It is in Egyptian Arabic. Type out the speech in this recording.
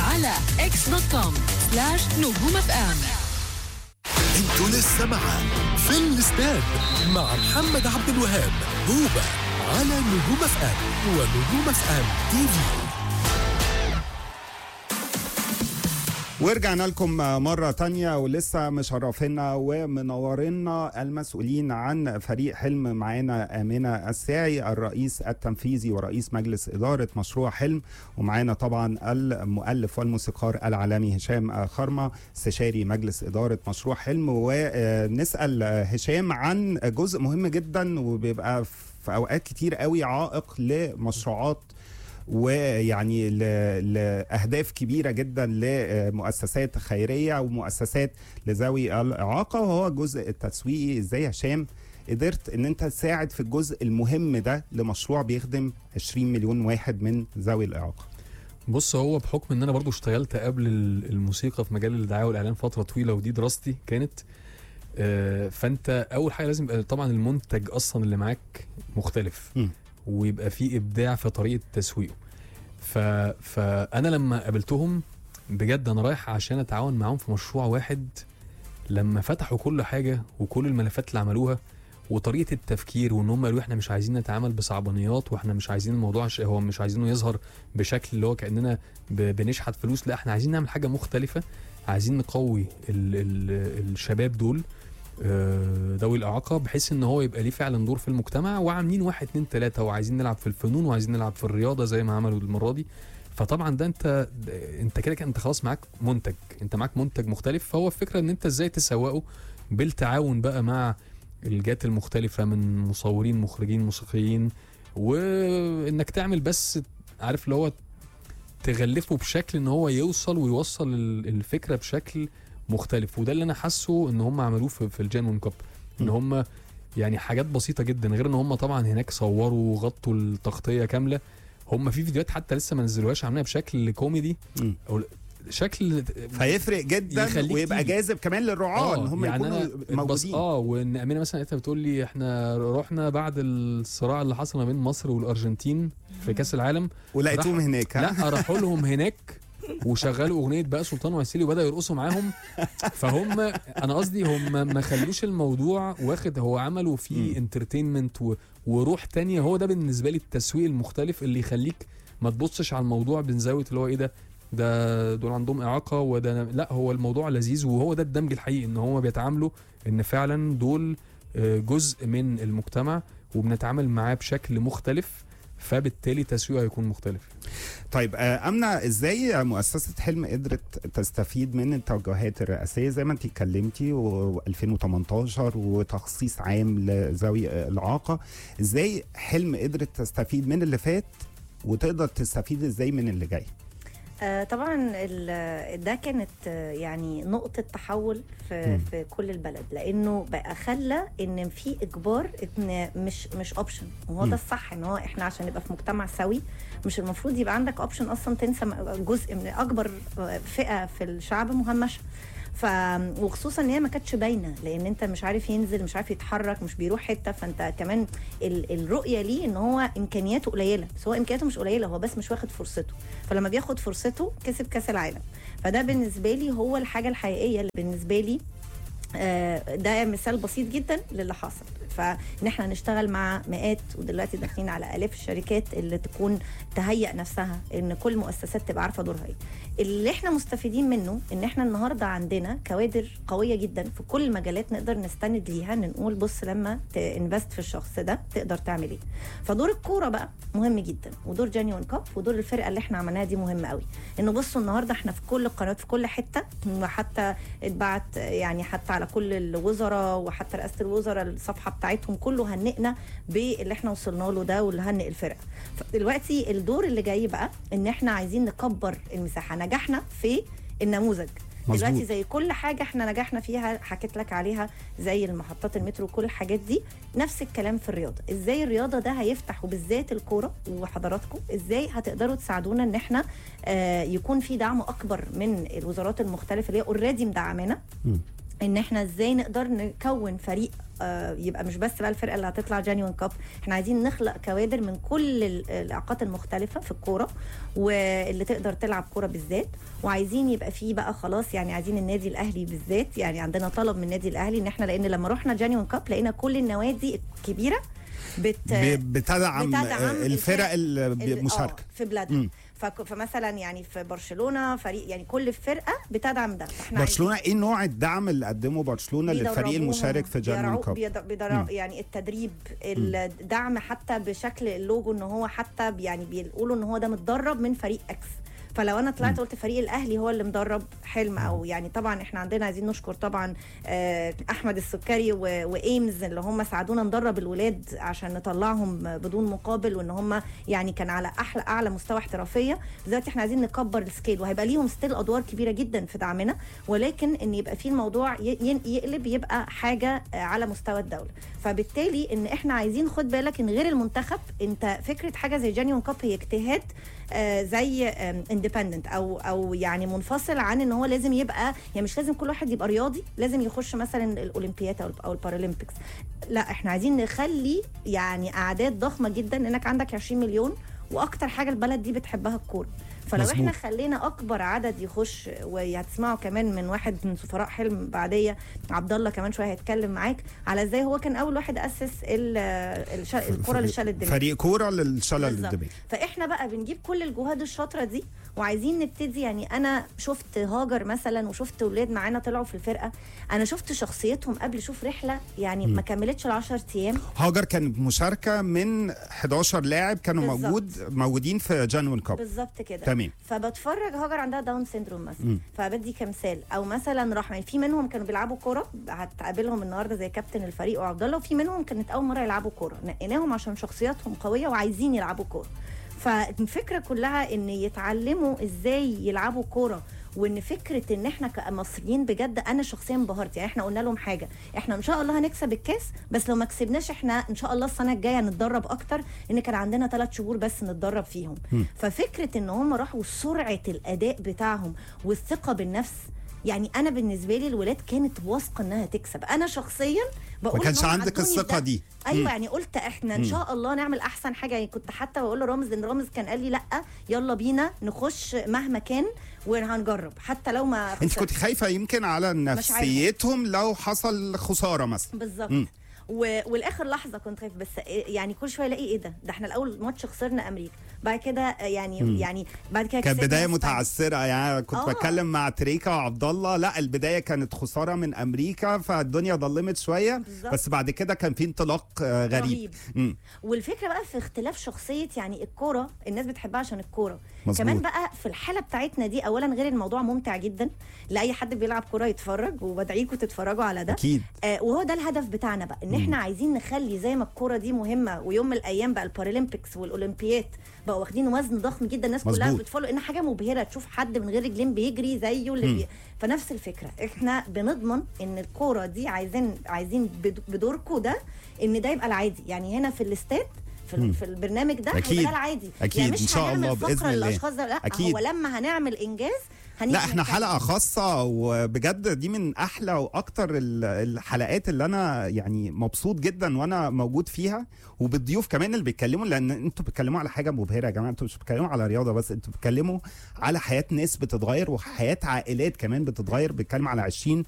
على اكس دوت كوم سلاش نجوم اف ام انتوا لسه مع في الاستاد مع محمد عبد الوهاب هوبا على نجوم اف ام ونجوم اف ام تي في ورجعنا لكم مرة تانية ولسه مشرفينا ومنورينا المسؤولين عن فريق حلم معانا آمنة الساعي الرئيس التنفيذي ورئيس مجلس إدارة مشروع حلم ومعانا طبعا المؤلف والموسيقار العالمي هشام خرمة استشاري مجلس إدارة مشروع حلم ونسأل هشام عن جزء مهم جدا وبيبقى في أوقات كتير قوي عائق لمشروعات ويعني ل- لاهداف كبيره جدا لمؤسسات خيريه ومؤسسات لذوي الاعاقه وهو الجزء التسويقي ازاي يا هشام قدرت ان انت تساعد في الجزء المهم ده لمشروع بيخدم 20 مليون واحد من ذوي الاعاقه بص هو بحكم ان انا برضو اشتغلت قبل ال- الموسيقى في مجال الدعايه والاعلان فتره طويله ودي دراستي كانت آه، فانت اول حاجه لازم يبقى طبعا المنتج اصلا اللي معاك مختلف م. ويبقى فيه ابداع في طريقه تسويقه ف... فانا لما قابلتهم بجد انا رايح عشان اتعاون معاهم في مشروع واحد لما فتحوا كل حاجه وكل الملفات اللي عملوها وطريقه التفكير وان هم قالوا احنا مش عايزين نتعامل بصعبانيات واحنا مش عايزين الموضوع ش- هو مش عايزينه يظهر بشكل اللي هو كاننا ب- بنشحت فلوس لا احنا عايزين نعمل حاجه مختلفه عايزين نقوي ال ال الشباب دول آه، ذوي الاعاقه بحيث ان هو يبقى ليه فعلا دور في المجتمع وعاملين واحد اتنين تلاته وعايزين نلعب في الفنون وعايزين نلعب في الرياضه زي ما عملوا المره دي فطبعا ده انت انت كده كده انت خلاص معاك منتج انت معاك منتج مختلف فهو الفكره ان انت ازاي تسوقه بالتعاون بقى مع الجهات المختلفه من مصورين مخرجين موسيقيين وانك تعمل بس عارف اللي هو تغلفه بشكل ان هو يوصل ويوصل ال- الفكره بشكل مختلف وده اللي انا حاسه ان هم عملوه في, في الجانون كاب ان م. هم يعني حاجات بسيطه جدا غير ان هم طبعا هناك صوروا وغطوا التغطيه كامله هم في فيديوهات حتى لسه ما نزلوهاش عاملينها بشكل كوميدي مم. او شكل فيفرق جدا يخليك ويبقى تيجي. جاذب كمان للرعاه ان هم يعني يكونوا أنا بس موجودين اه وان امينه مثلا انت بتقول لي احنا رحنا بعد الصراع اللي حصل ما بين مصر والارجنتين في كاس العالم ولقيتهم راح- هناك ها؟ لا راحوا لهم هناك وشغلوا اغنيه بقى سلطان وعسيلي وبداوا يرقصوا معاهم فهم انا قصدي هم ما خلوش الموضوع واخد هو عملوا فيه مم. انترتينمنت و... وروح تانية هو ده بالنسبه لي التسويق المختلف اللي يخليك ما تبصش على الموضوع من زاويه اللي هو ايه ده ده دول عندهم اعاقه وده لا هو الموضوع لذيذ وهو ده الدمج الحقيقي ان هم بيتعاملوا ان فعلا دول آه، جزء من المجتمع وبنتعامل معاه بشكل مختلف فبالتالي تسويقه هيكون مختلف طيب آه، امنه ازاي مؤسسه حلم قدرت تستفيد من التوجهات الرئاسيه زي ما انت اتكلمتي و2018 وتخصيص عام لذوي الاعاقه ازاي حلم قدرت تستفيد من اللي فات وتقدر تستفيد ازاي من اللي جاي آه، طبعا ال- ده كانت آه، يعني نقطة تحول في, مم. في كل البلد لأنه بقى خلى إن في إجبار إن مش مش أوبشن وهو مم. ده الصح إن هو إحنا عشان نبقى في مجتمع سوي مش المفروض يبقى عندك أوبشن أصلا تنسى م- جزء من أكبر آه، فئة في الشعب مهمشة ف وخصوصا ان هي ما كانتش باينه لان انت مش عارف ينزل مش عارف يتحرك مش بيروح حته فانت كمان ال... الرؤيه ليه ان هو امكانياته قليله بس هو امكانياته مش قليله هو بس مش واخد فرصته فلما بياخد فرصته كسب كاس العالم فده بالنسبه لي هو الحاجه الحقيقيه اللي بالنسبه لي آه، ده مثال بسيط جدا للي حصل فان احنا نشتغل مع مئات ودلوقتي داخلين على الاف الشركات اللي تكون تهيئ نفسها ان كل مؤسسات تبقى عارفه دورها ايه اللي احنا مستفيدين منه ان احنا النهارده عندنا كوادر قويه جدا في كل المجالات نقدر نستند ليها ان نقول بص لما تنفست في الشخص ده تقدر تعمل ايه فدور الكوره بقى مهم جدا ودور جانيون كاب ودور الفرقه اللي احنا عملناها دي مهم قوي انه بصوا النهارده احنا في كل القنوات في كل حته وحتى اتبعت يعني حتى على كل الوزراء وحتى رئاسه الوزراء الصفحه بتاعتهم كله هنئنا باللي احنا وصلنا له ده واللي هنئ الفرقه فدلوقتي الدور اللي جاي بقى ان احنا عايزين نكبر المساحه نجحنا في النموذج مظبوط. دلوقتي زي كل حاجه احنا نجحنا فيها حكيت لك عليها زي المحطات المترو وكل الحاجات دي نفس الكلام في الرياضه ازاي الرياضه ده هيفتح وبالذات الكوره وحضراتكم ازاي هتقدروا تساعدونا ان احنا آه يكون في دعم اكبر من الوزارات المختلفه اللي هي اوريدي مدعمانا مم. ان احنا ازاي نقدر نكون فريق آه، يبقى مش بس بقى الفرقه اللي هتطلع جانيون كاب احنا عايزين نخلق كوادر من كل ال- الاعاقات المختلفه في الكوره واللي تقدر تلعب كوره بالذات وعايزين يبقى فيه بقى خلاص يعني عايزين النادي الاهلي بالذات يعني عندنا طلب من النادي الاهلي ان احنا لان لما رحنا جانيون كاب لقينا كل النوادي الكبيره بت ب- بتدعم, بتدعم الفرق الفرق ال- ال- المشاركه آه، في بلادها مم. فك- فمثلا يعني في برشلونه فريق يعني كل فرقه بتدعم ده فاحنا برشلونه ايه نوع الدعم اللي قدمه برشلونه للفريق بيدربوهم، المشارك في جانيون بيرعوا- كاب بيد- بيدرع- مم. يعني التدريب الدعم حتى بشكل اللوجو ان هو حتى يعني بيقولوا ان هو ده متدرب من فريق اكس فلو انا طلعت قلت فريق الاهلي هو اللي مدرب حلم او يعني طبعا احنا عندنا عايزين نشكر طبعا آه، احمد السكري و- وايمز اللي هم ساعدونا ندرب الولاد عشان نطلعهم بدون مقابل وان هم يعني كان على احلى اعلى مستوى احترافيه دلوقتي احنا عايزين نكبر السكيل وهيبقى ليهم ستيل ادوار كبيره جدا في دعمنا ولكن ان يبقى في الموضوع ي- ين- يقلب يبقى حاجه آه، على مستوى الدوله فبالتالي ان احنا عايزين خد بالك ان غير المنتخب انت فكره حاجه زي جانيون كاب هي اجتهاد آه، زي اندبندنت او او يعني منفصل عن ان هو لازم يبقى يعني مش لازم كل واحد يبقى رياضي لازم يخش مثلا الاولمبياد او او البارالمبيكس لا احنا عايزين نخلي يعني اعداد ضخمه جدا انك عندك 20 مليون واكتر حاجه البلد دي بتحبها الكوره فلو مظبوط. احنا خلينا اكبر عدد يخش وهتسمعوا كمان من واحد من سفراء حلم بعديه عبد الله كمان شويه هيتكلم معاك على ازاي هو كان اول واحد اسس ال- الش- الكره للشلل الدماغي فريق كوره للشلل بالظبط. الدماغي فاحنا بقى بنجيب كل الجهاد الشاطره دي وعايزين نبتدي يعني انا شفت هاجر مثلا وشفت ولاد معانا طلعوا في الفرقه انا شفت شخصيتهم قبل شوف رحله يعني ما كملتش ال 10 ايام هاجر كانت مشاركه من 11 لاعب كانوا بالظبط. موجود موجودين في جانوين كاب بالظبط كده تمام فبتفرج هاجر عندها داون سيندروم مثلا مم. فبدي كمثال او مثلا رحمه يعني في منهم كانوا بيلعبوا كوره هتقابلهم النهارده زي كابتن الفريق وعبد الله وفي منهم كانت اول مره يلعبوا كوره نقيناهم عشان شخصياتهم قويه وعايزين يلعبوا كوره فالفكره كلها ان يتعلموا ازاي يلعبوا كوره وان فكره ان احنا كمصريين بجد انا شخصيا انبهرت يعني احنا قلنا لهم حاجه احنا ان شاء الله هنكسب الكاس بس لو ما كسبناش احنا ان شاء الله السنه الجايه نتدرب اكتر ان كان عندنا ثلاث شهور بس نتدرب فيهم ففكره ان هم راحوا سرعه الاداء بتاعهم والثقه بالنفس يعني انا بالنسبه لي الولاد كانت واثقه انها تكسب انا شخصيا بقول ما كانش إن هم عندك عدوني الثقه ده. دي ايوه مم. يعني قلت احنا ان شاء الله نعمل احسن حاجه يعني كنت حتى بقول لرامز ان رامز كان قال لي لا يلا بينا نخش مهما كان وهنجرب حتى لو ما انت خسرت. كنت خايفه يمكن على نفسيتهم لو حصل خساره مثلا بالظبط مم. و... والاخر لحظه كنت خايف بس إيه- يعني كل شويه الاقي ايه ده ده احنا الاول ماتش خسرنا امريكا بعد كده يعني مم. يعني بعد كده كانت كسبنا بدايه إسبانيا. متعثره يعني كنت آه. بتكلم مع تريكا وعبد الله لا البدايه كانت خساره من امريكا فالدنيا ضلمت شويه بالظبط. بس بعد كده كان في انطلاق آه، غريب رهيب. مم. والفكره بقى في اختلاف شخصيه يعني الكوره الناس بتحبها عشان الكوره مظبوط. كمان بقى في الحاله بتاعتنا دي اولا غير الموضوع ممتع جدا لاي حد بيلعب كوره يتفرج وبدعيكم تتفرجوا على ده اكيد آه وهو ده الهدف بتاعنا بقى ان احنا عايزين نخلي زي ما الكوره دي مهمه ويوم من الايام بقى البارالمبيكس والاولمبياد بقوا واخدين وزن ضخم جدا الناس كلها مظبوط. بتفولو ان حاجه مبهره تشوف حد من غير رجلين بيجري زيه اللي مم. بي... فنفس الفكره احنا بنضمن ان الكوره دي عايزين عايزين بد- بدوركم ده ان ده يبقى العادي يعني هنا في الاستاد في, مم. ال- في البرنامج ده أكيد. هيبقى ده العادي أكيد. يعني مش إن شاء هنعمل الله فقرة بإذن الله. للاشخاص ده لا أكيد. هو لما هنعمل انجاز هنيجي لا احنا نتكلم. حلقه خاصه وبجد دي من احلى واكتر ال- الحلقات اللي انا يعني مبسوط جدا وانا موجود فيها وبالضيوف كمان اللي بيتكلموا لان انتوا بتتكلموا على حاجه مبهره يا جماعه انتوا مش بتتكلموا على رياضه بس انتوا بتتكلموا على حياه ناس بتتغير وحياه عائلات كمان بتتغير بيتكلم على 20